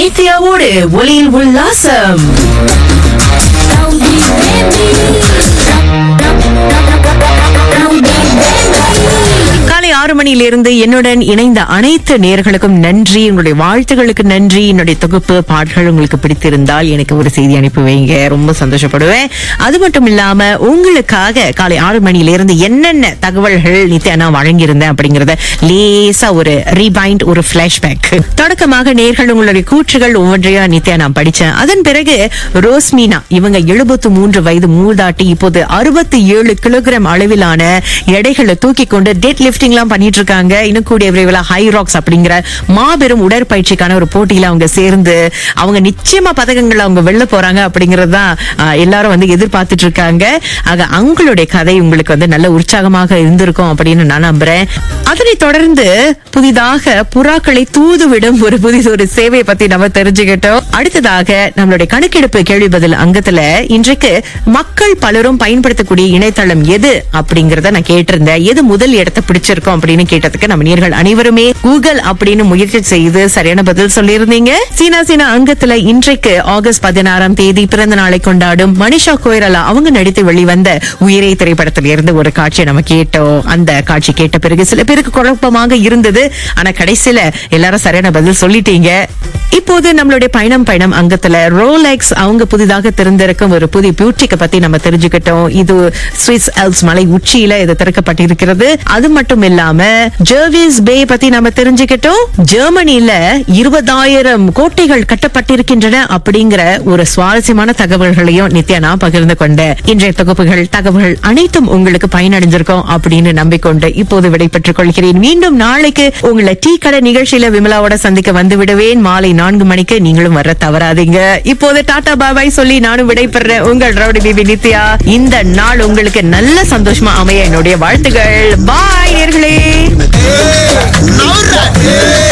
நித்யாவோடு ஒளியில் உல்லாசம் காலை ஆறு மணியிலிருந்து என்னுடன் இணைந்த அனைத்து நேர்களுக்கும் நன்றி உங்களுடைய வாழ்த்துகளுக்கு நன்றி என்னுடைய தொகுப்பு பாடல்கள் உங்களுக்கு பிடித்திருந்தால் எனக்கு ஒரு செய்தி அனுப்பி வைங்க ரொம்ப சந்தோஷப்படுவேன் அது மட்டும் இல்லாம உங்களுக்காக காலை ஆறு மணியிலிருந்து என்னென்ன தகவல்கள் நித்யா நான் வழங்கியிருந்தேன் அப்படிங்கறத லேசா ஒரு ரீபைண்ட் ஒரு பிளாஷ்பேக் தொடக்கமாக நேர்கள் உங்களுடைய கூற்றுகள் ஒவ்வொன்றையா நித்யா நான் படிச்சேன் அதன் பிறகு ரோஸ்மீனா இவங்க எழுபத்து மூன்று வயது மூதாட்டி இப்போது அறுபத்தி ஏழு கிலோகிராம் அளவிலான எடைகளை தூக்கி கொண்டு டெட் லிஃப்டிங் எல்லாம் பண்ணிட்டு இருக்காங்க இன்னும் கூடிய விரைவில் ஹை ராக்ஸ் அப்படிங்கிற மாபெரும் உடற்பயிற்சிக்கான ஒரு போட்டியில அவங்க சேர்ந்து அவங்க நிச்சயமா பதக்கங்களை அவங்க வெல்ல போறாங்க அப்படிங்கறது தான் ஆஹ், எல்லாரும் வந்து எதிர்பார்த்துட்டு இருக்காங்க ஆக அவங்களுடைய கதை உங்களுக்கு வந்து நல்ல உற்சாகமாக இருந்திருக்கும் அப்படின்னு நான் நம்புறேன் அதனை தொடர்ந்து புதிதாக புறாக்களை தூதுவிடும் ஒரு புதிய ஒரு சேவையை பத்தி நம்ம தெரிஞ்சுக்கிட்டோம் அடுத்ததாக நம்மளுடைய கணக்கெடுப்பு கேள்வி பதில் அங்கத்துல இன்றைக்கு மக்கள் பலரும் பயன்படுத்தக்கூடிய இணையதளம் எது அப்படிங்கறத நான் கேட்டிருந்தேன் எது முதல் இடத்தை பிடிச்சிருக்கும் அப்படின்னு கேட்டதுக்கு நம்ம நேர்கள் அனைவருமே கூகுள் அப்படின்னு முயற்சி செய்து சரியான பதில் சொல்லியிருந்தீங்க சீனா சீனா அங்கத்துல இன்றைக்கு ஆகஸ்ட் பதினாறாம் தேதி பிறந்த நாளை கொண்டாடும் மனிஷா கோயரலா அவங்க நடித்து வெளிவந்த உயிரை திரைப்படத்தில் இருந்து ஒரு காட்சியை நம்ம கேட்டோம் அந்த காட்சி கேட்ட பிறகு சில பேருக்கு குழப்பமாக இருந்தது ஆனா கடைசியில எல்லாரும் சரியான பதில் சொல்லிட்டீங்க இப்போது நம்மளுடைய பயணம் பயணம் அங்கத்துல ரோலெக்ஸ் அவங்க புதிதாக திறந்திருக்கும் ஒரு புதிய பியூட்டிக்க பத்தி நம்ம தெரிஞ்சுக்கிட்டோம் இது ஸ்விஸ் எல்ஸ் மலை உச்சியில இது திறக்கப்பட்டிருக்கிறது அது மட்டும் இல்லாம ஜெர்விஸ் பே பத்தி நம்ம தெரிஞ்சுக்கிட்டோம் ஜெர்மனில இருபதாயிரம் கோட்டைகள் கட்டப்பட்டிருக்கின்றன அப்படிங்கிற ஒரு சுவாரஸ்யமான தகவல்களையும் நித்யா நான் பகிர்ந்து கொண்டேன் இன்றைய தொகுப்புகள் தகவல்கள் அனைத்தும் உங்களுக்கு பயனடைஞ்சிருக்கும் அப்படின்னு நம்பிக்கொண்டு இப்போது விடைபெற்றுக் கொள்கிறேன் மீண்டும் நாளைக்கு உங்களை டீ கடை நிகழ்ச்சியில விமலாவோட சந்திக்க வந்து விடுவேன் மாலை நான்கு மணிக்கு நீங்களும் வர தவறாதீங்க இப்போது டாடா பாபாய் சொல்லி நானும் விடைபெறேன் உங்கள் ரவுடி பிபி நித்யா இந்த நாள் உங்களுக்கு நல்ல சந்தோஷமா அமைய என்னுடைய வாழ்த்துகள் பாய் நேர்களே